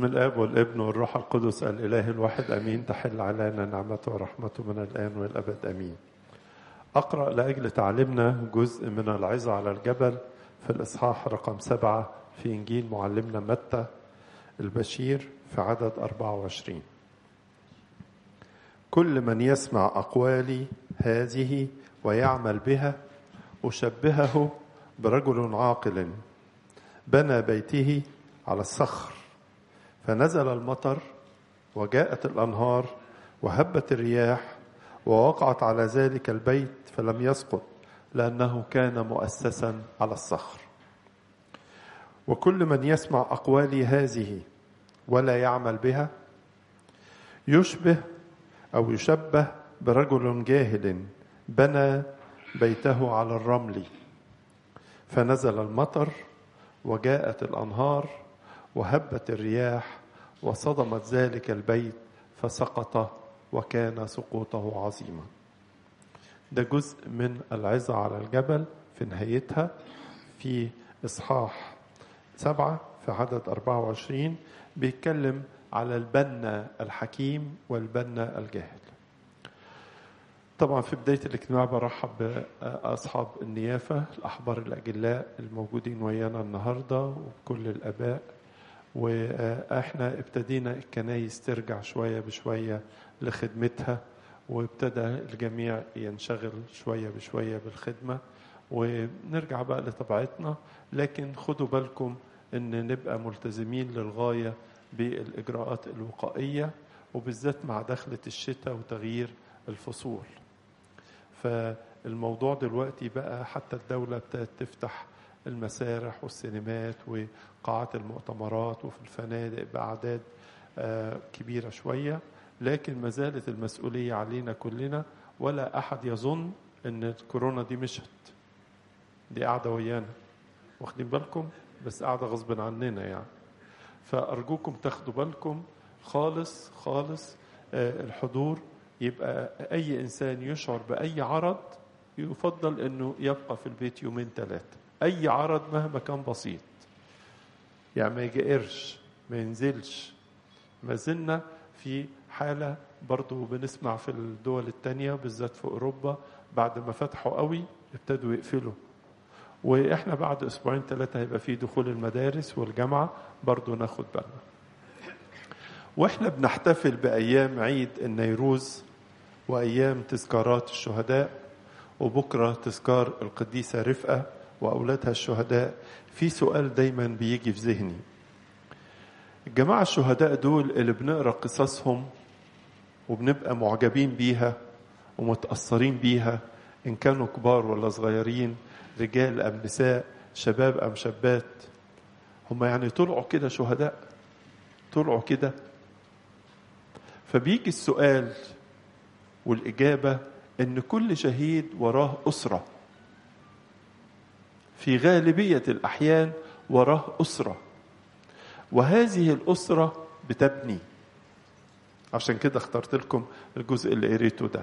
الاب والابن والروح القدس الاله الواحد امين تحل علينا نعمته ورحمته من الان والابد امين. اقرا لاجل تعليمنا جزء من العظه على الجبل في الاصحاح رقم سبعه في انجيل معلمنا متى البشير في عدد 24. كل من يسمع اقوالي هذه ويعمل بها اشبهه برجل عاقل بنى بيته على الصخر فنزل المطر وجاءت الانهار وهبت الرياح ووقعت على ذلك البيت فلم يسقط لانه كان مؤسسا على الصخر وكل من يسمع اقوالي هذه ولا يعمل بها يشبه او يشبه برجل جاهل بنى بيته على الرمل فنزل المطر وجاءت الانهار وهبت الرياح وصدمت ذلك البيت فسقط وكان سقوطه عظيما ده جزء من العظة على الجبل في نهايتها في إصحاح سبعة في عدد 24 بيتكلم على البنا الحكيم والبنا الجاهل طبعا في بداية الاجتماع برحب بأصحاب النيافة الأحبار الأجلاء الموجودين ويانا النهاردة وكل الآباء وإحنا ابتدينا الكنايس ترجع شوية بشوية لخدمتها وابتدى الجميع ينشغل شوية بشوية بالخدمة ونرجع بقى لطبيعتنا لكن خدوا بالكم ان نبقى ملتزمين للغاية بالإجراءات الوقائية وبالذات مع دخلة الشتاء وتغيير الفصول فالموضوع دلوقتي بقى حتى الدولة ابتدت تفتح المسارح والسينمات وقاعات المؤتمرات وفي الفنادق بأعداد كبيرة شوية لكن ما زالت المسؤولية علينا كلنا ولا أحد يظن أن الكورونا دي مشت دي قاعدة ويانا واخدين بالكم بس قاعدة غصب عننا يعني فأرجوكم تاخدوا بالكم خالص خالص الحضور يبقى أي إنسان يشعر بأي عرض يفضل أنه يبقى في البيت يومين ثلاثة أي عرض مهما كان بسيط يعني ما يجئرش ما ينزلش ما زلنا في حالة برضو بنسمع في الدول التانية بالذات في أوروبا بعد ما فتحوا قوي ابتدوا يقفلوا وإحنا بعد أسبوعين ثلاثة هيبقى في دخول المدارس والجامعة برضو ناخد بالنا وإحنا بنحتفل بأيام عيد النيروز وأيام تذكارات الشهداء وبكرة تذكار القديسة رفقة وأولادها الشهداء في سؤال دايما بيجي في ذهني الجماعة الشهداء دول اللي بنقرأ قصصهم وبنبقى معجبين بيها ومتأثرين بيها إن كانوا كبار ولا صغيرين رجال أم نساء شباب أم شابات هم يعني طلعوا كده شهداء طلعوا كده فبيجي السؤال والإجابة إن كل شهيد وراه أسرة في غالبية الأحيان وراه أسرة وهذه الأسرة بتبني عشان كده اخترت لكم الجزء اللي قريته ده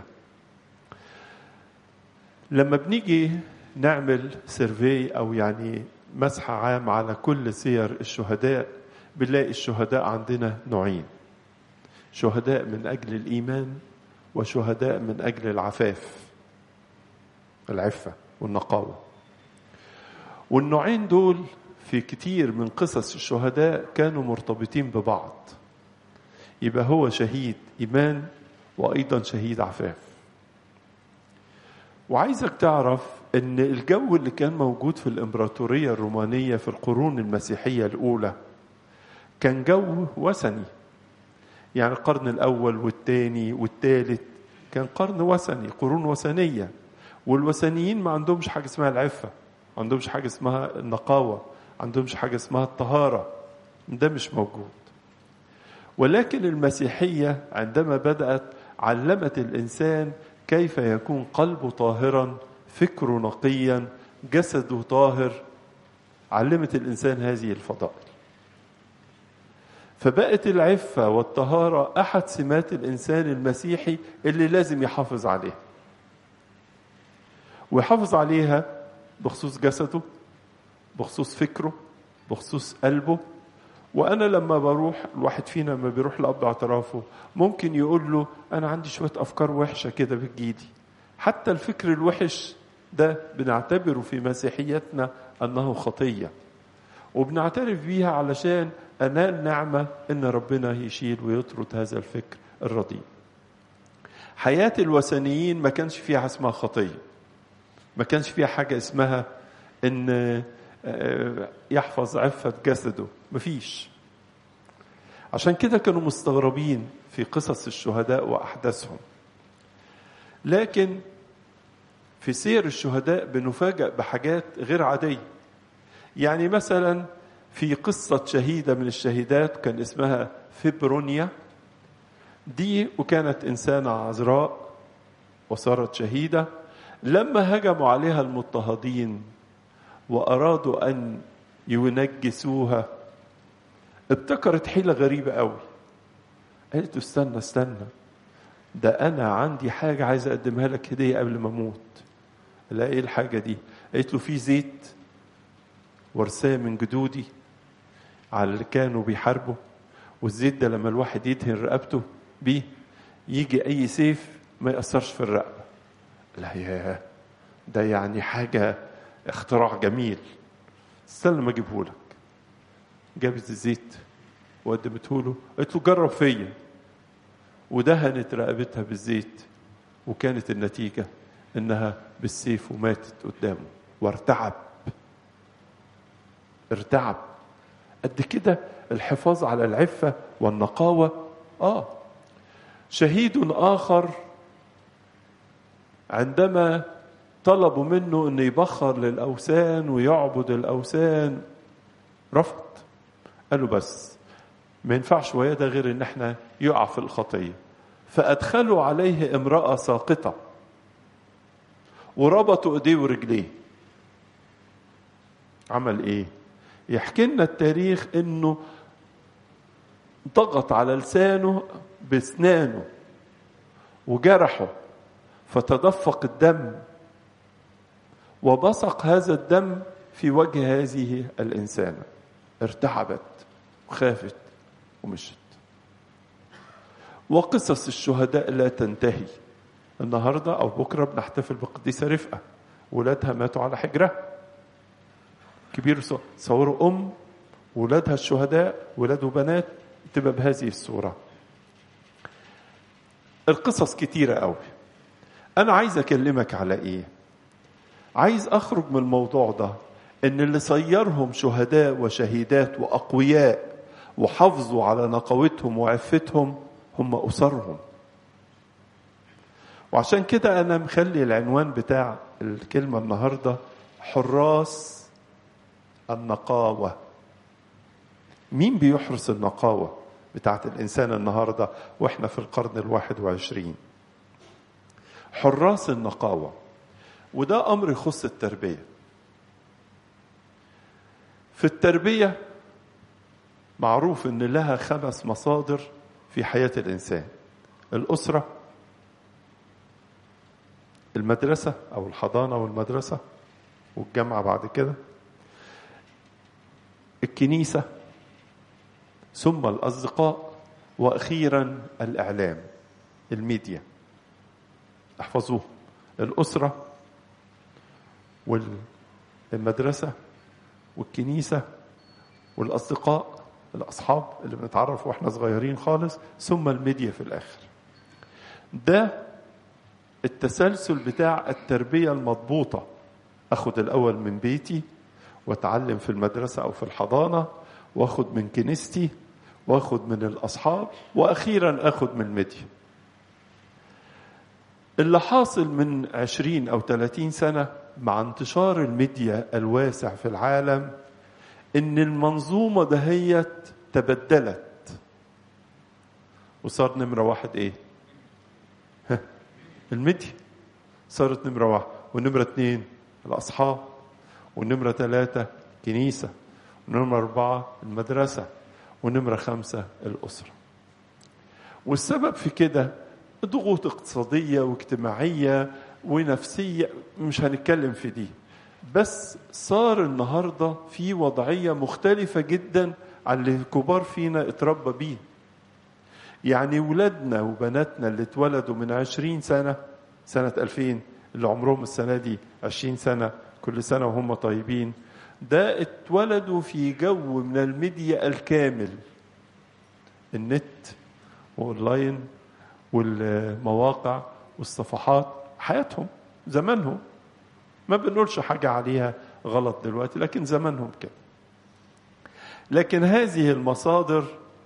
لما بنيجي نعمل سيرفي أو يعني مسح عام على كل سير الشهداء بنلاقي الشهداء عندنا نوعين شهداء من أجل الإيمان وشهداء من أجل العفاف العفة والنقاوة والنوعين دول في كتير من قصص الشهداء كانوا مرتبطين ببعض يبقى هو شهيد إيمان وأيضا شهيد عفاف وعايزك تعرف أن الجو اللي كان موجود في الإمبراطورية الرومانية في القرون المسيحية الأولى كان جو وثني يعني القرن الأول والثاني والثالث كان قرن وثني قرون وثنية والوثنيين ما عندهمش حاجة اسمها العفة ما عندهمش حاجة اسمها النقاوة ما عندهمش حاجة اسمها الطهارة ده مش موجود ولكن المسيحية عندما بدأت علمت الإنسان كيف يكون قلبه طاهرا فكره نقيا جسده طاهر علمت الإنسان هذه الفضائل فبقت العفة والطهارة أحد سمات الإنسان المسيحي اللي لازم يحافظ عليها ويحافظ عليها بخصوص جسده بخصوص فكره بخصوص قلبه وانا لما بروح الواحد فينا لما بيروح لاب اعترافه ممكن يقول له انا عندي شويه افكار وحشه كده بتجيلي حتى الفكر الوحش ده بنعتبره في مسيحيتنا انه خطيه وبنعترف بيها علشان انال نعمه ان ربنا يشيل ويطرد هذا الفكر الرديء حياه الوثنيين ما كانش فيها اسمها خطيه ما كانش فيها حاجه اسمها ان يحفظ عفة جسده مفيش عشان كده كانوا مستغربين في قصص الشهداء وأحداثهم لكن في سير الشهداء بنفاجأ بحاجات غير عادية يعني مثلا في قصة شهيدة من الشهيدات كان اسمها فيبرونيا دي وكانت إنسانة عذراء وصارت شهيدة لما هجموا عليها المضطهدين وأرادوا أن ينجسوها ابتكرت حيلة غريبة قوي قالت له استنى استنى ده أنا عندي حاجة عايز أقدمها لك هدية قبل ما أموت لا إيه الحاجة دي قالت له في زيت ورثاه من جدودي على اللي كانوا بيحاربوا والزيت ده لما الواحد يدهن رقبته بيه يجي أي سيف ما يأثرش في الرقبة لا يا ده يعني حاجة اختراع جميل استنى ما اجيبه لك جابت الزيت وقدمته له قالت له جرب فيا ودهنت رقبتها بالزيت وكانت النتيجه انها بالسيف وماتت قدامه وارتعب ارتعب قد كده الحفاظ على العفه والنقاوه اه شهيد اخر عندما طلبوا منه انه يبخر للاوثان ويعبد الاوثان رفض قالوا بس ما ينفعش ويا ده غير ان احنا يقع في الخطيه فادخلوا عليه امراه ساقطه وربطوا ايديه ورجليه عمل ايه يحكي لنا التاريخ انه ضغط على لسانه باسنانه وجرحه فتدفق الدم وبصق هذا الدم في وجه هذه الإنسانة ارتعبت وخافت ومشت وقصص الشهداء لا تنتهي النهاردة أو بكرة بنحتفل بقديسة رفقة ولادها ماتوا على حجرها كبير صوروا أم ولادها الشهداء ولاد وبنات تبقى بهذه الصورة القصص كتيرة قوي أنا عايز أكلمك على إيه عايز اخرج من الموضوع ده ان اللي صيرهم شهداء وشهيدات واقوياء وحافظوا على نقاوتهم وعفتهم هم اسرهم وعشان كده انا مخلي العنوان بتاع الكلمه النهارده حراس النقاوه مين بيحرس النقاوه بتاعت الانسان النهارده واحنا في القرن الواحد وعشرين حراس النقاوه وده امر يخص التربيه في التربيه معروف ان لها خمس مصادر في حياه الانسان الاسره المدرسه او الحضانه والمدرسه والجامعه بعد كده الكنيسه ثم الاصدقاء واخيرا الاعلام الميديا احفظوه الاسره والمدرسة والكنيسة والأصدقاء الأصحاب اللي بنتعرف وإحنا صغيرين خالص ثم الميديا في الآخر ده التسلسل بتاع التربية المضبوطة أخد الأول من بيتي وأتعلم في المدرسة أو في الحضانة وأخد من كنيستي وأخد من الأصحاب وأخيرا أخد من الميديا اللي حاصل من عشرين أو ثلاثين سنة مع انتشار الميديا الواسع في العالم ان المنظومه دهيت تبدلت وصار نمره واحد ايه ها الميديا صارت نمره واحد ونمره اثنين الاصحاب ونمره ثلاثه كنيسه ونمره اربعه المدرسه ونمره خمسه الاسره والسبب في كده ضغوط اقتصاديه واجتماعيه ونفسية مش هنتكلم في دي بس صار النهاردة في وضعية مختلفة جدا على اللي الكبار فينا اتربى بيه يعني ولادنا وبناتنا اللي اتولدوا من عشرين سنة سنة ألفين اللي عمرهم السنة دي عشرين سنة كل سنة وهم طيبين ده اتولدوا في جو من الميديا الكامل النت واونلاين والمواقع والصفحات حياتهم زمانهم ما بنقولش حاجة عليها غلط دلوقتي لكن زمانهم كده لكن هذه المصادر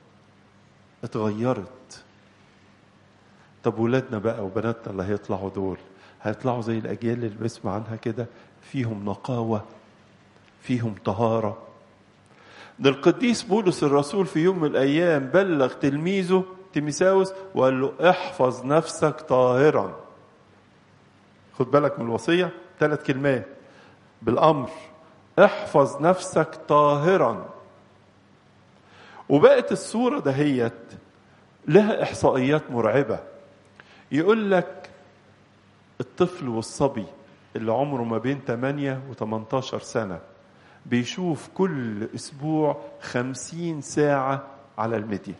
اتغيرت طب ولادنا بقى وبناتنا اللي هيطلعوا دول هيطلعوا زي الأجيال اللي بنسمع عنها كده فيهم نقاوة فيهم طهارة ده القديس بولس الرسول في يوم من الأيام بلغ تلميذه تيميساوس وقال له احفظ نفسك طاهرا خد بالك من الوصية ثلاث كلمات بالأمر احفظ نفسك طاهرا وبقت الصورة دهيت لها إحصائيات مرعبة يقول لك الطفل والصبي اللي عمره ما بين 8 و 18 سنة بيشوف كل أسبوع 50 ساعة على الميديا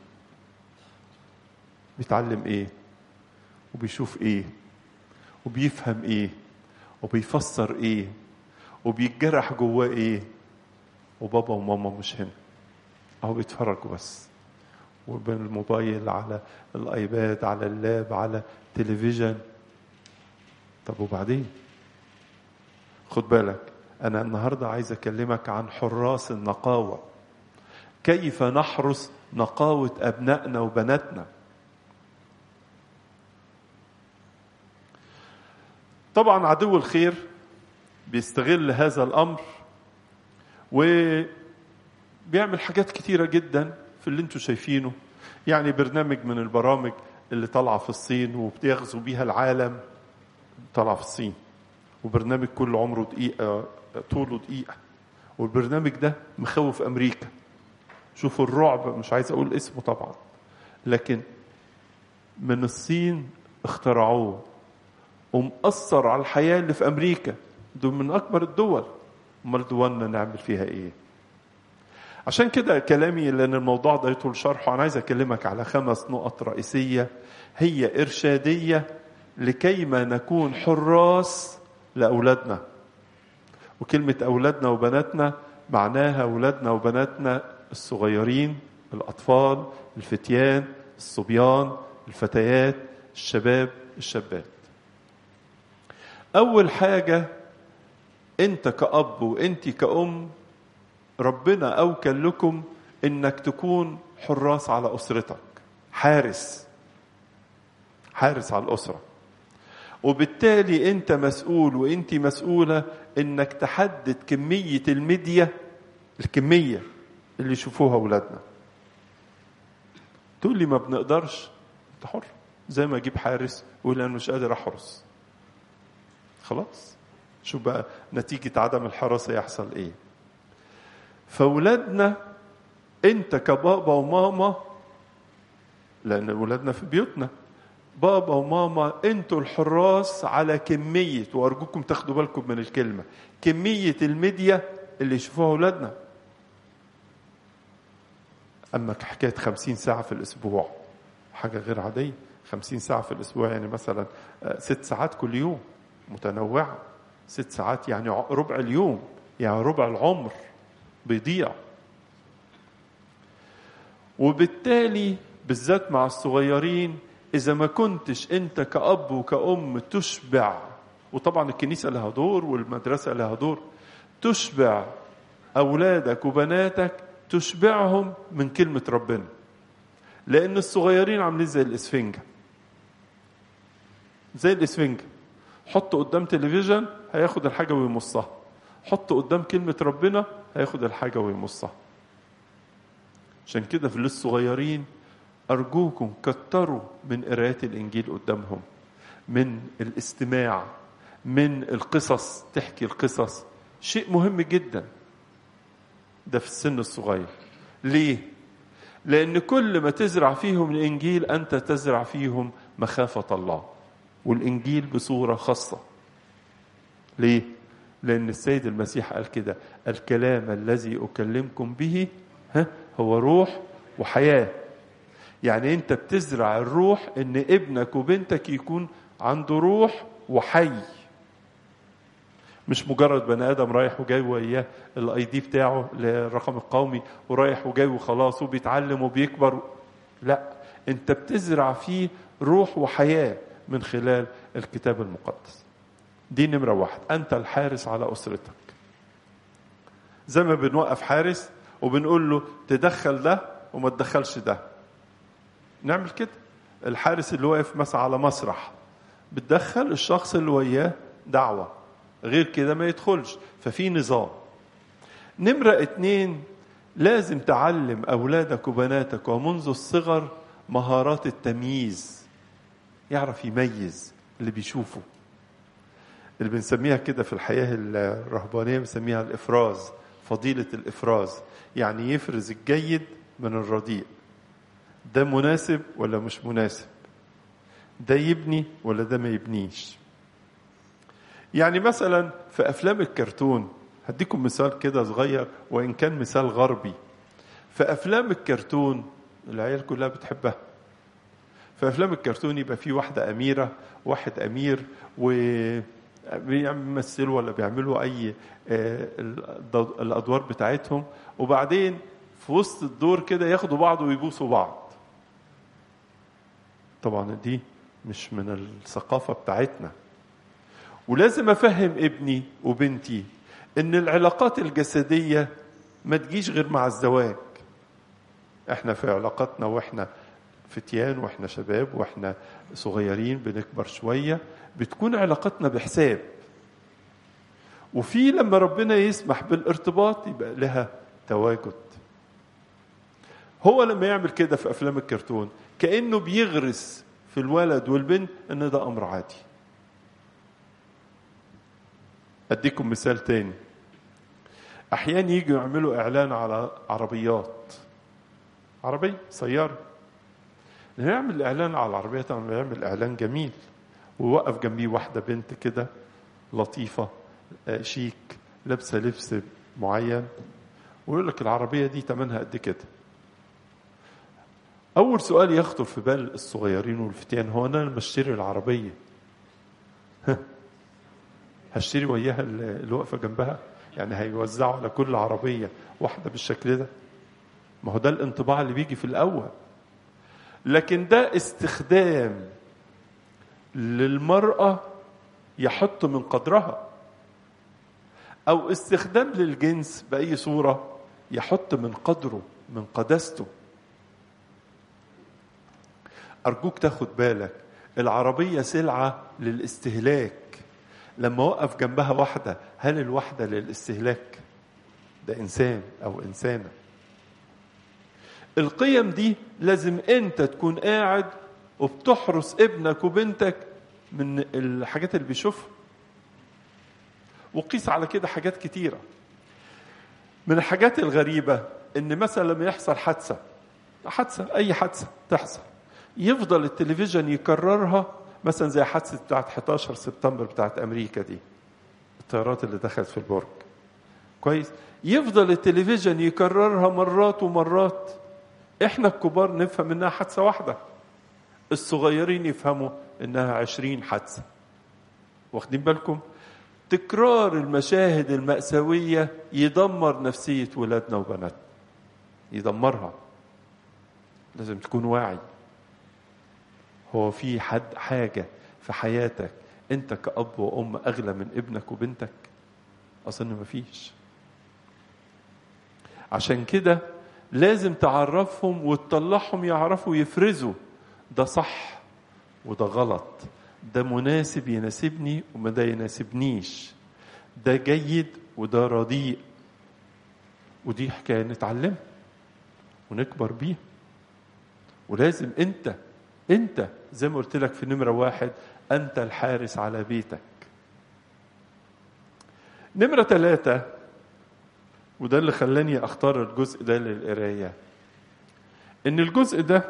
بيتعلم إيه وبيشوف إيه وبيفهم إيه وبيفسر إيه وبيتجرح جواه إيه وبابا وماما مش هنا أهو بيتفرجوا بس وبالموبايل على الايباد على اللاب على تلفزيون طب وبعدين خد بالك انا النهارده عايز اكلمك عن حراس النقاوه كيف نحرس نقاوه ابنائنا وبناتنا طبعا عدو الخير بيستغل هذا الامر وبيعمل حاجات كتيره جدا في اللي انتم شايفينه يعني برنامج من البرامج اللي طالعه في الصين وبيغزو بيها العالم طالعه في الصين وبرنامج كل عمره دقيقه طوله دقيقه والبرنامج ده مخوف امريكا شوفوا الرعب مش عايز اقول اسمه طبعا لكن من الصين اخترعوه ومأثر على الحياه اللي في امريكا دول من اكبر الدول امال دولنا نعمل فيها ايه عشان كده كلامي لان الموضوع ده يطول شرحه انا عايز اكلمك على خمس نقط رئيسيه هي ارشاديه لكيما نكون حراس لاولادنا وكلمه اولادنا وبناتنا معناها اولادنا وبناتنا الصغيرين الاطفال الفتيان الصبيان الفتيات الشباب الشابات اول حاجه انت كاب وانت كأم ربنا أوكل لكم إنك تكون حراس على أسرتك حارس حارس على الأسرة وبالتالي أنت مسؤول وأنت مسؤولة إنك تحدد كمية الميديا الكمية اللي يشوفوها أولادنا تقول لي ما بنقدرش أنت حر زي ما أجيب حارس ويقول أنا مش قادر أحرس خلاص شوف بقى نتيجة عدم الحراسة يحصل إيه فاولادنا انت كبابا وماما لان اولادنا في بيوتنا بابا وماما انتوا الحراس على كميه وارجوكم تاخدوا بالكم من الكلمه كميه الميديا اللي يشوفوها اولادنا اما حكايه خمسين ساعه في الاسبوع حاجه غير عاديه خمسين ساعه في الاسبوع يعني مثلا ست ساعات كل يوم متنوعه ست ساعات يعني ربع اليوم يعني ربع العمر بيضيع وبالتالي بالذات مع الصغيرين اذا ما كنتش انت كاب وكأم تشبع وطبعا الكنيسه لها دور والمدرسه لها دور تشبع اولادك وبناتك تشبعهم من كلمه ربنا لان الصغيرين عاملين زي الاسفنجه زي الاسفنجه حط قدام تلفزيون هياخد الحاجه ويمصها حط قدام كلمه ربنا هياخد الحاجة ويمصها عشان كده في الصغيرين أرجوكم كتروا من قراية الإنجيل قدامهم من الاستماع من القصص تحكي القصص شيء مهم جدا ده في السن الصغير ليه؟ لأن كل ما تزرع فيهم الإنجيل أنت تزرع فيهم مخافة الله والإنجيل بصورة خاصة ليه؟ لأن السيد المسيح قال كده الكلام الذي أكلمكم به ها هو روح وحياة يعني انت بتزرع الروح ان ابنك وبنتك يكون عنده روح وحي مش مجرد بني ادم رايح وجاي وياه الاي دي بتاعه للرقم القومي ورايح وجاي وخلاص وبيتعلم وبيكبر لا انت بتزرع فيه روح وحياه من خلال الكتاب المقدس دي نمره واحد انت الحارس على اسرتك زي ما بنوقف حارس وبنقول له تدخل ده وما تدخلش ده نعمل كده الحارس اللي واقف مثلا على مسرح بتدخل الشخص اللي وياه دعوه غير كده ما يدخلش ففي نظام نمرة اتنين لازم تعلم أولادك وبناتك ومنذ الصغر مهارات التمييز يعرف يميز اللي بيشوفه اللي بنسميها كده في الحياة الرهبانية بنسميها الإفراز فضيلة الإفراز يعني يفرز الجيد من الرديء ده مناسب ولا مش مناسب ده يبني ولا ده ما يبنيش يعني مثلا في افلام الكرتون هديكم مثال كده صغير وان كان مثال غربي في افلام الكرتون العيال كلها بتحبها في افلام الكرتون يبقى في واحده اميره واحد امير و بيمثلوا ولا بيعملوا اي الادوار بتاعتهم وبعدين في وسط الدور كده ياخدوا بعض ويبوسوا بعض طبعا دي مش من الثقافه بتاعتنا ولازم افهم ابني وبنتي ان العلاقات الجسديه ما تجيش غير مع الزواج احنا في علاقاتنا واحنا فتيان واحنا شباب واحنا صغيرين بنكبر شويه بتكون علاقتنا بحساب وفي لما ربنا يسمح بالارتباط يبقى لها تواجد هو لما يعمل كده في افلام الكرتون كانه بيغرس في الولد والبنت ان ده امر عادي اديكم مثال تاني احيانا يجوا يعملوا اعلان على عربيات عربيه سياره لما يعمل اعلان على العربيه طبعا يعمل اعلان جميل ووقف جنبيه واحده بنت كده لطيفه شيك لابسه لبس معين ويقول لك العربيه دي ثمنها قد كده اول سؤال يخطر في بال الصغيرين والفتيان هو انا لما اشتري العربيه هشتري وياها اللي واقفه جنبها يعني هيوزعوا على كل عربيه واحده بالشكل ده ما هو ده الانطباع اللي بيجي في الاول لكن ده استخدام للمراه يحط من قدرها او استخدام للجنس باي صوره يحط من قدره من قداسته ارجوك تاخد بالك العربيه سلعه للاستهلاك لما وقف جنبها واحدة هل الواحدة للاستهلاك ده إنسان أو إنسانة القيم دي لازم أنت تكون قاعد وبتحرس ابنك وبنتك من الحاجات اللي بيشوفها وقيس على كده حاجات كتيرة من الحاجات الغريبة إن مثلا لما يحصل حادثة حادثة أي حادثة تحصل يفضل التلفزيون يكررها مثلا زي حادثه بتاعت 11 سبتمبر بتاعت امريكا دي الطيارات اللي دخلت في البرج كويس يفضل التلفزيون يكررها مرات ومرات احنا الكبار نفهم انها حادثه واحده الصغيرين يفهموا انها عشرين حادثه واخدين بالكم تكرار المشاهد المأساوية يدمر نفسية ولادنا وبناتنا يدمرها لازم تكون واعي هو في حد حاجة في حياتك أنت كأب وأم أغلى من ابنك وبنتك أظن مفيش عشان كده لازم تعرفهم وتطلعهم يعرفوا يفرزوا ده صح وده غلط ده مناسب يناسبني وما ده يناسبنيش ده جيد وده رديء ودي حكايه نتعلمها ونكبر بيها ولازم انت انت زي ما قلت لك في نمره واحد انت الحارس على بيتك نمره ثلاثه وده اللي خلاني اختار الجزء ده للقرايه ان الجزء ده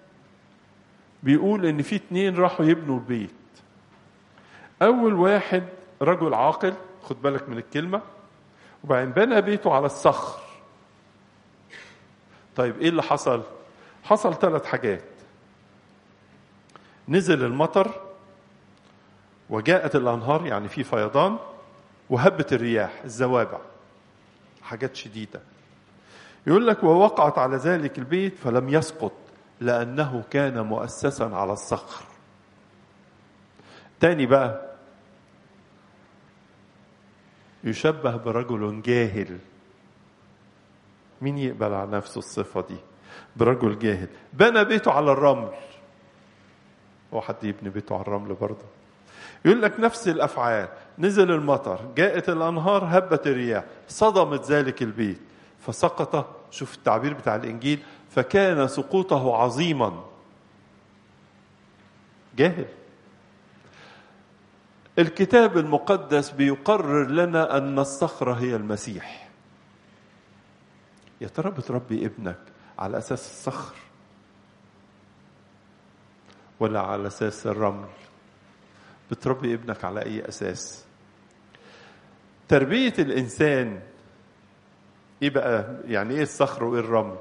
بيقول ان في اتنين راحوا يبنوا البيت اول واحد رجل عاقل خد بالك من الكلمه وبعدين بنى بيته على الصخر طيب ايه اللي حصل حصل ثلاث حاجات نزل المطر وجاءت الانهار يعني في فيضان وهبت الرياح الزوابع حاجات شديده يقول لك ووقعت على ذلك البيت فلم يسقط لانه كان مؤسسا على الصخر تاني بقى يشبه برجل جاهل مين يقبل على نفسه الصفه دي برجل جاهل بنى بيته على الرمل هو حد يبني بيته على الرمل برضه يقول لك نفس الافعال نزل المطر جاءت الانهار هبت الرياح صدمت ذلك البيت فسقط شوف التعبير بتاع الانجيل فكان سقوطه عظيما جاهل الكتاب المقدس بيقرر لنا ان الصخره هي المسيح يا ترى بتربي ابنك على اساس الصخر ولا على اساس الرمل بتربي ابنك على اي اساس تربيه الانسان ايه بقى يعني ايه الصخر وايه الرمل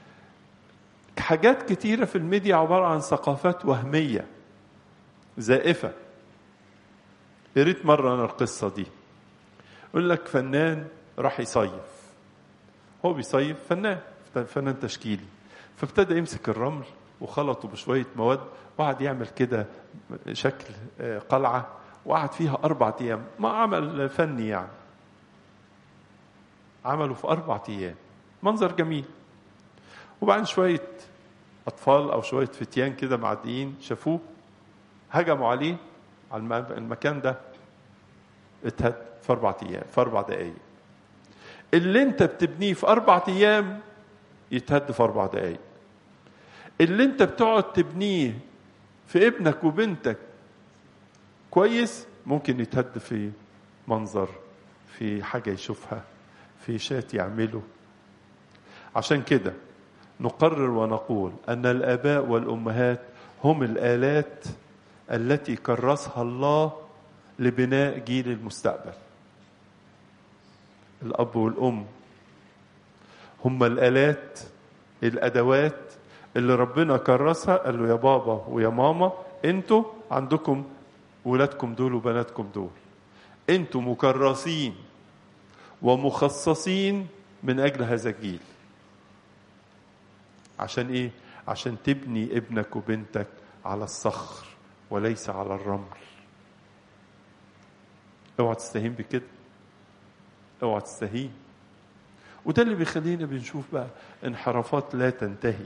حاجات كتيره في الميديا عباره عن ثقافات وهميه زائفه قريت مره انا القصه دي يقول لك فنان راح يصيف هو بيصيف فنان فنان تشكيلي فابتدى يمسك الرمل وخلطه بشويه مواد وقعد يعمل كده شكل قلعه وقعد فيها اربع ايام ما عمل فني يعني عمله في اربع ايام منظر جميل وبعدين شويه اطفال او شويه فتيان كده معديين شافوه هجموا عليه على المكان ده اتهد في اربع ايام في اربع دقائق اللي انت بتبنيه في اربع ايام يتهد في اربع دقائق اللي انت بتقعد تبنيه في ابنك وبنتك كويس ممكن يتهد في منظر في حاجة يشوفها في شات يعمله عشان كده نقرر ونقول أن الآباء والأمهات هم الآلات التي كرسها الله لبناء جيل المستقبل الأب والأم هم الآلات الأدوات اللي ربنا كرسها قال له يا بابا ويا ماما انتوا عندكم ولادكم دول وبناتكم دول انتوا مكرسين ومخصصين من اجل هذا الجيل عشان ايه عشان تبني ابنك وبنتك على الصخر وليس على الرمل اوعى تستهين بكده اوعى تستهين وده اللي بيخلينا بنشوف بقى انحرافات لا تنتهي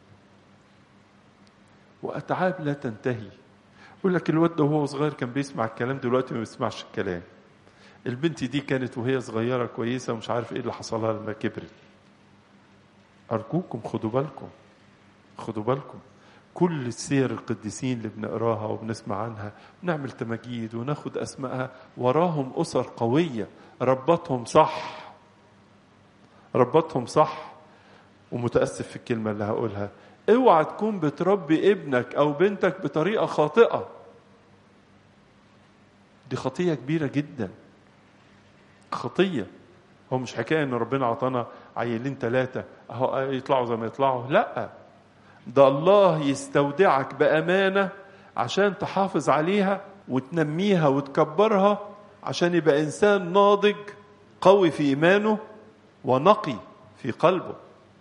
واتعاب لا تنتهي يقول لك الواد ده وهو صغير كان بيسمع الكلام دلوقتي ما بيسمعش الكلام البنت دي كانت وهي صغيره كويسه ومش عارف ايه اللي حصل لها لما كبرت ارجوكم خدوا بالكم خدوا بالكم كل السير القديسين اللي بنقراها وبنسمع عنها نعمل تماجيد وناخد اسمائها وراهم اسر قويه ربتهم صح ربتهم صح ومتاسف في الكلمه اللي هقولها اوعى تكون بتربي ابنك او بنتك بطريقه خاطئه دي خطيه كبيره جدا خطيه هو مش حكايه ان ربنا عطانا عيلين ثلاثه اهو يطلعوا زي ما يطلعوا لا ده الله يستودعك بامانه عشان تحافظ عليها وتنميها وتكبرها عشان يبقى انسان ناضج قوي في ايمانه ونقي في قلبه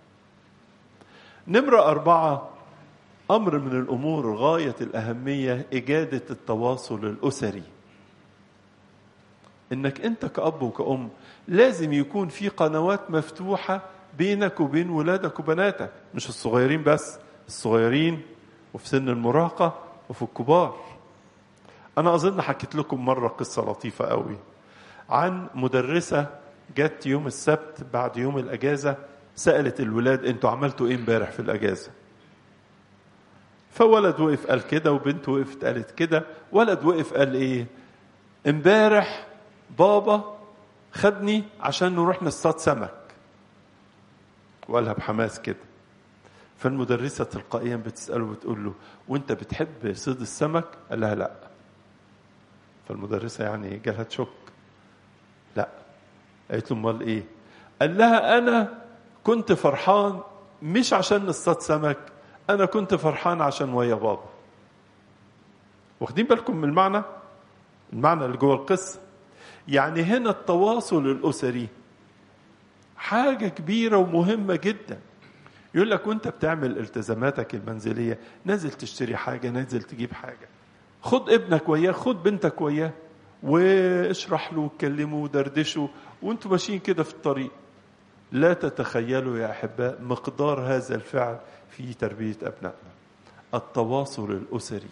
نمرة أربعة أمر من الأمور غاية الأهمية إجادة التواصل الأسري إنك أنت كأب وكأم لازم يكون في قنوات مفتوحة بينك وبين ولادك وبناتك مش الصغيرين بس الصغيرين وفي سن المراهقة وفي الكبار أنا أظن حكيت لكم مرة قصة لطيفة قوي عن مدرسة جت يوم السبت بعد يوم الأجازة سألت الولاد انتوا عملتوا ايه امبارح في الأجازة فولد وقف قال كده وبنت وقفت قالت كده ولد وقف قال ايه امبارح بابا خدني عشان نروح نصطاد سمك وقالها بحماس كده فالمدرسة تلقائيا بتسأله وتقول له وانت بتحب صيد السمك قال لها لا فالمدرسة يعني جالها تشك لا قالت له امال ايه قال لها انا كنت فرحان مش عشان نصطاد سمك انا كنت فرحان عشان ويا بابا واخدين بالكم من المعنى المعنى اللي جوه القصه يعني هنا التواصل الاسري حاجه كبيره ومهمه جدا يقول لك وانت بتعمل التزاماتك المنزليه نازل تشتري حاجه نازل تجيب حاجه خد ابنك وياه خد بنتك وياه واشرح له واتكلمه ودردشه وانتوا ماشيين كده في الطريق لا تتخيلوا يا احباء مقدار هذا الفعل في تربيه ابنائنا التواصل الاسري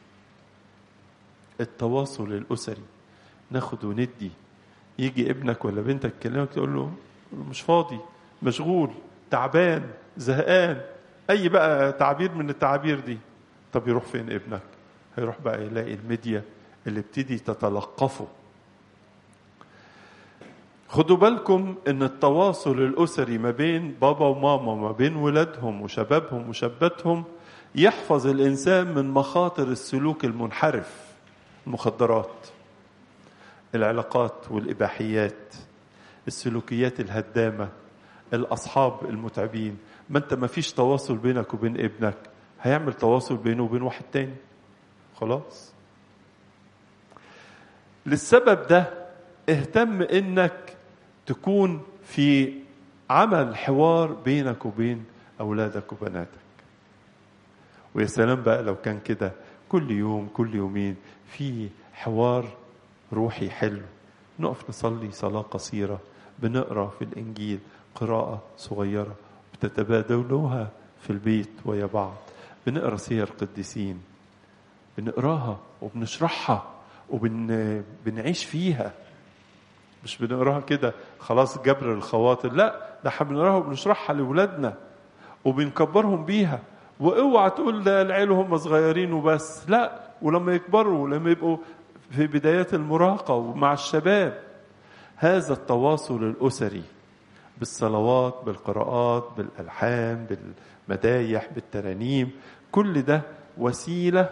التواصل الاسري ناخد وندي يجي ابنك ولا بنتك تكلمك تقول له مش فاضي مشغول تعبان زهقان اي بقى تعبير من التعابير دي طب يروح فين ابنك هيروح بقى يلاقي الميديا اللي ابتدي تتلقفه خدوا بالكم ان التواصل الاسري ما بين بابا وماما ما بين ولادهم وشبابهم وشاباتهم يحفظ الانسان من مخاطر السلوك المنحرف المخدرات العلاقات والاباحيات السلوكيات الهدامه الاصحاب المتعبين ما انت ما فيش تواصل بينك وبين ابنك هيعمل تواصل بينه وبين واحد تاني خلاص للسبب ده اهتم انك تكون في عمل حوار بينك وبين اولادك وبناتك ويا سلام بقى لو كان كده كل يوم كل يومين في حوار روحي حلو نقف نصلي صلاة قصيرة بنقرا في الإنجيل قراءة صغيرة بتتبادلوها في البيت ويا بعض بنقرا سير قديسين بنقراها وبنشرحها وبنعيش فيها مش بنقراها كده خلاص جبر الخواطر لا ده احنا بنقراها وبنشرحها لاولادنا وبنكبرهم بيها واوعى تقول ده العيال هم صغيرين وبس لا ولما يكبروا لما يبقوا في بدايات المراهقة ومع الشباب هذا التواصل الأسري بالصلوات بالقراءات بالألحان بالمدايح بالترانيم كل ده وسيلة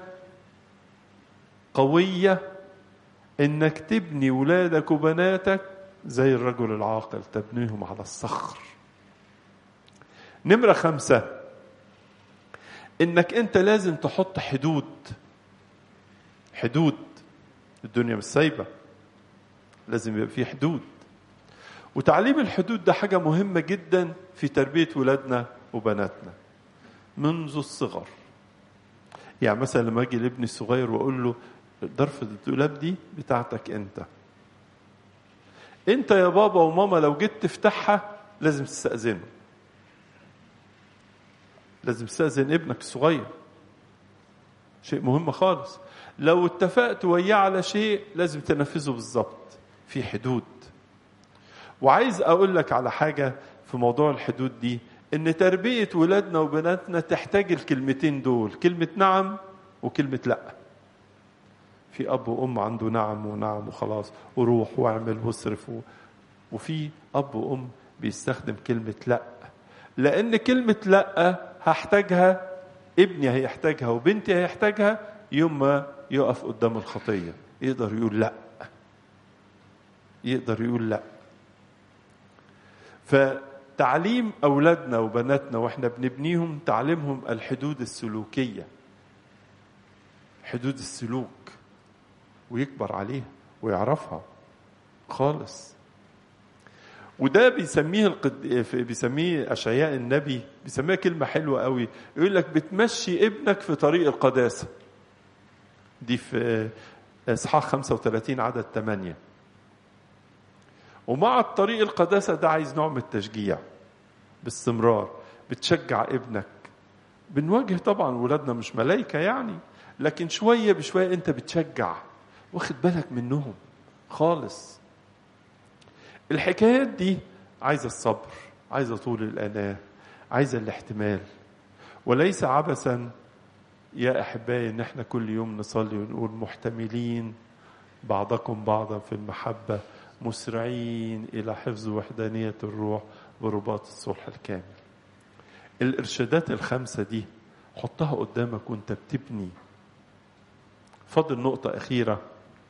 قوية انك تبني ولادك وبناتك زي الرجل العاقل تبنيهم على الصخر نمرة خمسة انك انت لازم تحط حدود حدود الدنيا مش سايبة لازم يبقى في حدود وتعليم الحدود ده حاجة مهمة جدا في تربية ولادنا وبناتنا منذ الصغر يعني مثلا لما اجي لابني الصغير واقول له ضرفة الدولاب دي بتاعتك انت انت يا بابا وماما لو جيت تفتحها لازم تستأذنه لازم تستأذن ابنك الصغير شيء مهم خالص لو اتفقت وياه على شيء لازم تنفذه بالظبط في حدود وعايز اقول لك على حاجه في موضوع الحدود دي ان تربيه ولادنا وبناتنا تحتاج الكلمتين دول كلمه نعم وكلمه لا في اب وام عنده نعم ونعم وخلاص وروح واعمل واصرف وفي اب وام بيستخدم كلمه لا لان كلمه لا هحتاجها ابني هيحتاجها وبنتي هيحتاجها يوم ما يقف قدام الخطيه يقدر يقول لا يقدر يقول لا فتعليم اولادنا وبناتنا واحنا بنبنيهم تعليمهم الحدود السلوكيه حدود السلوك ويكبر عليها ويعرفها خالص وده بيسميه القد... بيسميه اشعياء النبي بيسميها كلمه حلوه قوي يقول لك بتمشي ابنك في طريق القداسه دي في اصحاح 35 عدد 8 ومع الطريق القداسه ده عايز نوع من التشجيع باستمرار بتشجع ابنك بنواجه طبعا ولادنا مش ملايكه يعني لكن شويه بشويه انت بتشجع واخد بالك منهم خالص الحكايات دي عايزه الصبر عايزه طول الاناه عايزه الاحتمال وليس عبثا يا احبائي ان احنا كل يوم نصلي ونقول محتملين بعضكم بعضا في المحبه مسرعين الى حفظ وحدانيه الروح ورباط الصلح الكامل الارشادات الخمسه دي حطها قدامك وانت بتبني فاضل نقطه اخيره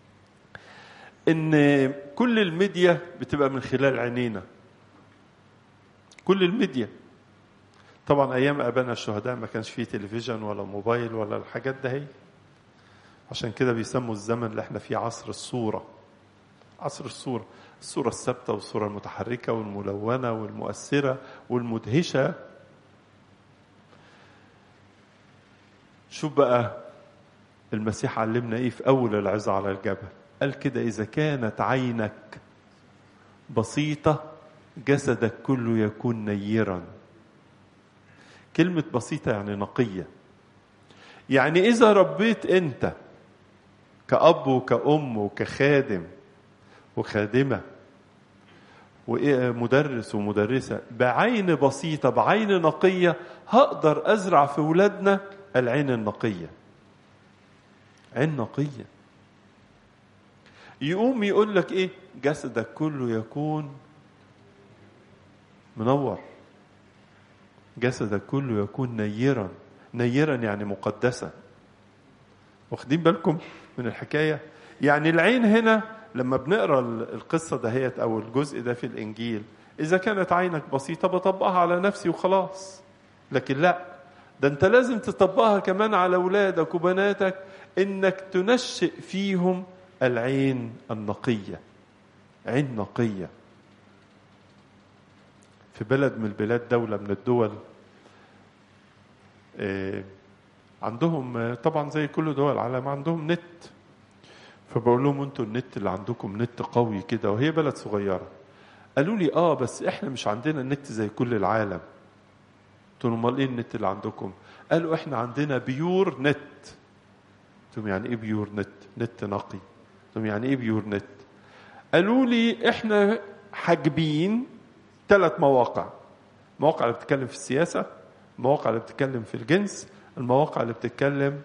ان كل الميديا بتبقى من خلال عينينا كل الميديا طبعا ايام ابانا الشهداء ما كانش فيه تلفزيون ولا موبايل ولا الحاجات ده هي عشان كده بيسموا الزمن اللي احنا فيه عصر الصوره عصر الصوره الصوره الثابته والصوره المتحركه والملونه والمؤثره والمدهشه شوف بقى المسيح علمنا ايه في اول العظه على الجبل قال كده اذا كانت عينك بسيطه جسدك كله يكون نيرا كلمه بسيطه يعني نقيه يعني اذا ربيت انت كاب وكأم وكخادم وخادمه ومدرس ومدرسه بعين بسيطه بعين نقيه هقدر ازرع في ولادنا العين النقيه عين نقيه يقوم يقول لك ايه جسدك كله يكون منور جسدك كله يكون نيرا نيرا يعني مقدسا واخدين بالكم من الحكايه يعني العين هنا لما بنقرا القصه دهيت او الجزء ده في الانجيل اذا كانت عينك بسيطه بطبقها على نفسي وخلاص لكن لا ده انت لازم تطبقها كمان على اولادك وبناتك انك تنشئ فيهم العين النقيه عين نقيه في بلد من البلاد دوله من الدول عندهم طبعا زي كل دول العالم عندهم نت فبقول لهم انتوا النت اللي عندكم نت قوي كده وهي بلد صغيره قالوا لي اه بس احنا مش عندنا النت زي كل العالم قلت لهم امال ايه النت اللي عندكم قالوا احنا عندنا بيور نت قلت لهم يعني ايه بيور نت نت نقي قلت لهم يعني ايه بيور نت قالوا لي احنا حاجبين ثلاث مواقع مواقع اللي بتتكلم في السياسه المواقع اللي بتتكلم في الجنس المواقع اللي بتتكلم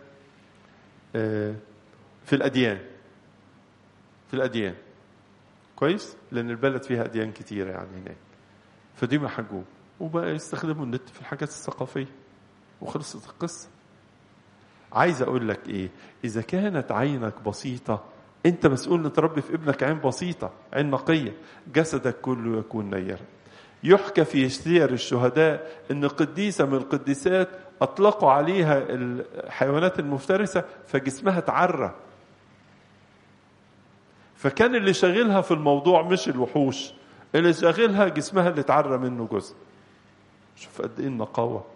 في الأديان في الأديان كويس لأن البلد فيها أديان كتيرة يعني هناك فدي محجوب وبقى يستخدموا النت في الحاجات الثقافية وخلصت القصة عايز أقول لك إيه إذا كانت عينك بسيطة أنت مسؤول تربي في ابنك عين بسيطة عين نقية جسدك كله يكون نيرا يحكى في سير الشهداء ان قديسه من القديسات اطلقوا عليها الحيوانات المفترسه فجسمها تعرى فكان اللي شاغلها في الموضوع مش الوحوش اللي شاغلها جسمها اللي اتعرى منه جزء شوف قد ايه النقاوه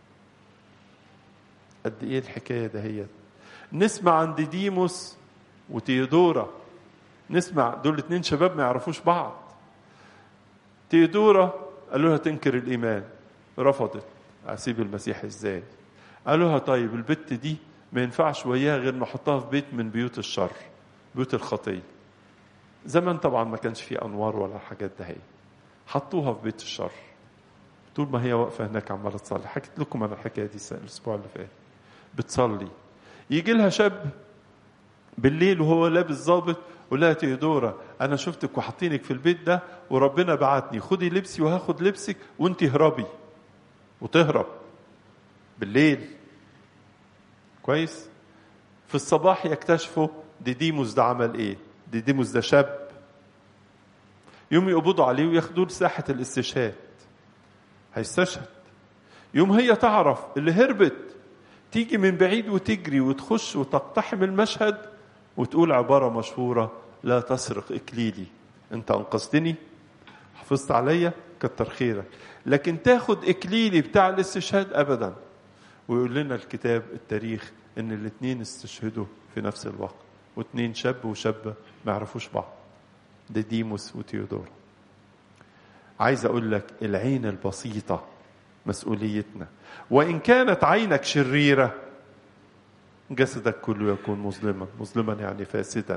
قد ايه الحكايه دهيت نسمع عند ديموس وتيودورا نسمع دول اتنين شباب ما يعرفوش بعض تيودورا قالوا لها تنكر الايمان رفضت اسيب المسيح ازاي قالوا لها طيب البت دي ما ينفعش وياها غير نحطها في بيت من بيوت الشر بيوت الخطيه زمان طبعا ما كانش في انوار ولا الحاجات ده هي حطوها في بيت الشر طول ما هي واقفه هناك عماله تصلي حكيت لكم انا الحكايه دي الاسبوع اللي فات بتصلي يجي لها شاب بالليل وهو لابس ظابط ولا تيودورا انا شفتك وحاطينك في البيت ده وربنا بعتني خدي لبسي وهاخد لبسك وانت اهربي وتهرب بالليل كويس في الصباح يكتشفوا ديديموس ده عمل ايه ديديموس ده شاب يوم يقبضوا عليه وياخدوه لساحة الاستشهاد هيستشهد يوم هي تعرف اللي هربت تيجي من بعيد وتجري وتخش وتقتحم المشهد وتقول عبارة مشهورة لا تسرق إكليلي أنت أنقذتني حفظت عليا كتر خيرك لكن تاخد إكليلي بتاع الاستشهاد أبدا ويقول لنا الكتاب التاريخ إن الاثنين استشهدوا في نفس الوقت واثنين شاب وشابة ما يعرفوش بعض ده ديموس وتيودورا عايز أقول لك العين البسيطة مسؤوليتنا وإن كانت عينك شريرة جسدك كله يكون مظلما مظلما يعني فاسدا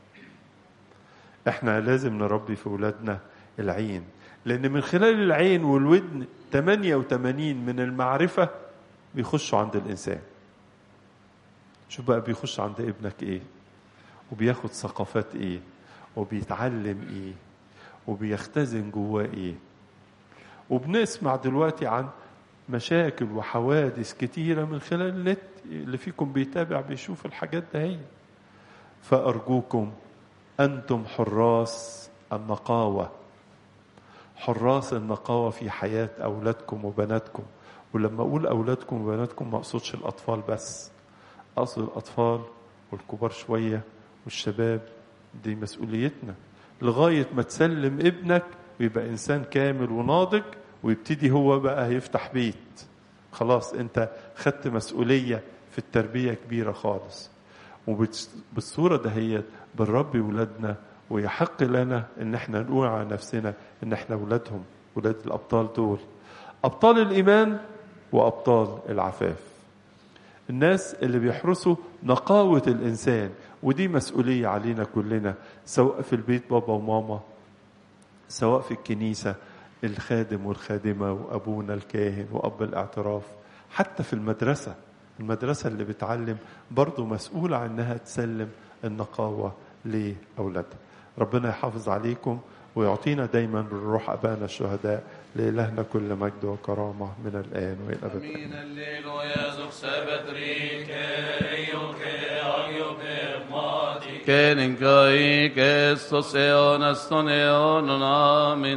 احنا لازم نربي في اولادنا العين لان من خلال العين والودن 88 من المعرفه بيخشوا عند الانسان شوف بقى بيخش عند ابنك ايه وبياخد ثقافات ايه وبيتعلم ايه وبيختزن جواه ايه وبنسمع دلوقتي عن مشاكل وحوادث كتيرة من خلال النت اللي فيكم بيتابع بيشوف الحاجات ده هي فأرجوكم أنتم حراس النقاوة حراس النقاوة في حياة أولادكم وبناتكم ولما اقول اولادكم وبناتكم ما اقصدش الاطفال بس اقصد الاطفال والكبار شويه والشباب دي مسؤوليتنا لغايه ما تسلم ابنك ويبقى انسان كامل وناضج ويبتدي هو بقى يفتح بيت خلاص انت خدت مسؤوليه في التربيه كبيره خالص وبالصوره دهيت بنربي ولادنا ويحق لنا ان احنا نقول على نفسنا ان احنا ولادهم ولاد الابطال دول ابطال الايمان وابطال العفاف الناس اللي بيحرسوا نقاوه الانسان ودي مسؤوليه علينا كلنا سواء في البيت بابا وماما سواء في الكنيسه الخادم والخادمه وابونا الكاهن واب الاعتراف حتى في المدرسه المدرسه اللي بتعلم برضه مسؤوله عنها تسلم النقاوه لاولادها ربنا يحافظ عليكم ويعطينا دايما بالروح ابانا الشهداء لالهنا كل مجد وكرامه من الان والى الابد Min el Jesus sebetrike, ioke, agioke, mati. Kenin kai, kestos eon, aston eon, amen.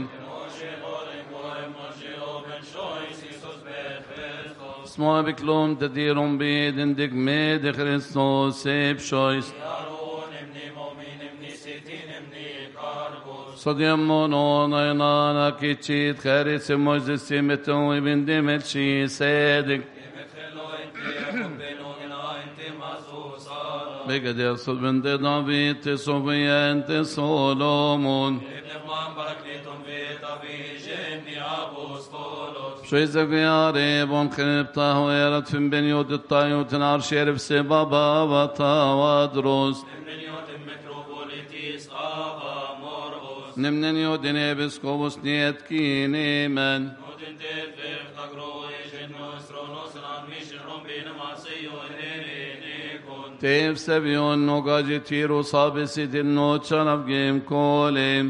Små beklom te dirum biden dig med Kristus eb shois. صديم نونا نانا كيتشيت خارج موجز سيمتو ابن دمت شي صادق بقد يصل بنت دافيد صوفيا انت سولومون شو يزق ريبون خربته ويرد في بنيوت الطايوت نار شرف سبابا وطا ودروس نمنن يودن ابسكوبوس نيت كيني من تيف سبيون نوغاجي تيرو صابسي دلنو تشانف جيم كوليم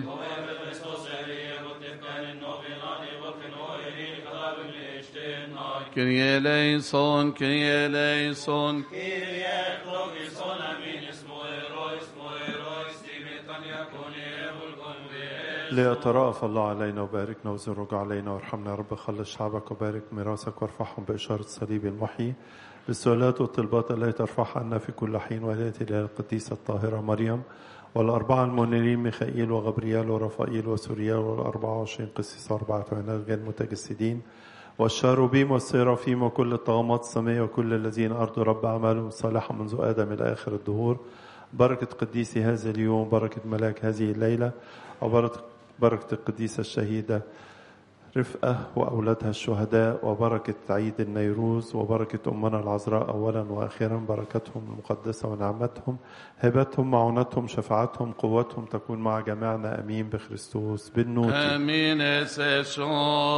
كريه ليسون كريه ليسون ليترأف الله علينا وباركنا وزرج علينا وارحمنا يا رب خلص شعبك وبارك ميراثك وارفعهم بإشارة صليب المحيي بالسؤالات والطلبات التي ترفعها عنا في كل حين ولاية إلى القديسة الطاهرة مريم والأربعة المنيرين ميخائيل وغبريال ورفائيل وسوريال والأربعة وعشرين قسيس وأربعة عناد غير متجسدين والشاروبيم والسيرافيم وكل الطغمات السماء وكل الذين أرضوا رب أعمالهم الصالحة منذ آدم إلى آخر الدهور بركة قديسي هذا اليوم بركة ملاك هذه الليلة وبركة بركة القديسة الشهيدة رفقة وأولادها الشهداء وبركة عيد النيروز وبركة أمنا العذراء أولا وأخيرا بركتهم المقدسة ونعمتهم هبتهم معونتهم شفاعتهم قوتهم تكون مع جميعنا أمين بخريستوس بالنوت امين سيشون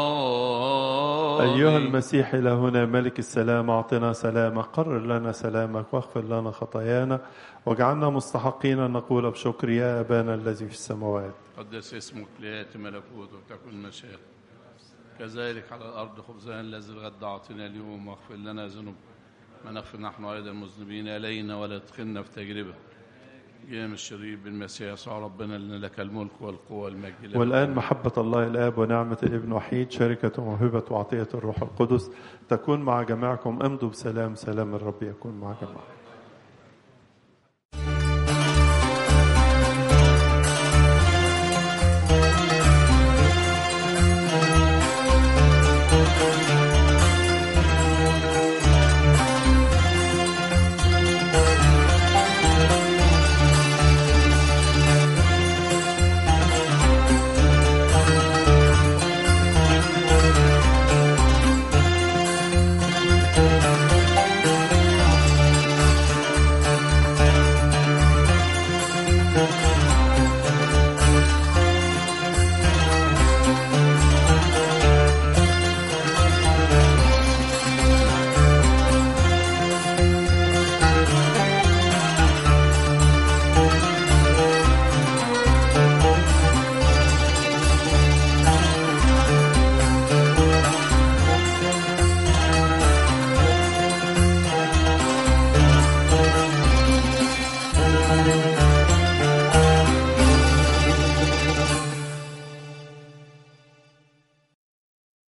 أيها المسيح إلى هنا ملك السلام أعطنا سلامك قرر لنا سلامك واغفر لنا خطايانا واجعلنا مستحقين أن نقول بشكر يا أبانا الذي في السماوات قدس اسمك ليأتي ملكوتك تكن مشيئتك كذلك على الأرض خبزنا الذي الغد أعطنا اليوم واغفر لنا ذنوب ما نغفر نحن أيضا المذنبين إلينا ولا تدخلنا في تجربة جام الشريف بالمسيح يسوع ربنا لنا لك الملك والقوة والمجد لك. والآن محبة الله الآب ونعمة الابن وحيد شركة وموهبة وعطية الروح القدس تكون مع جميعكم امضوا بسلام سلام الرب يكون مع جميعكم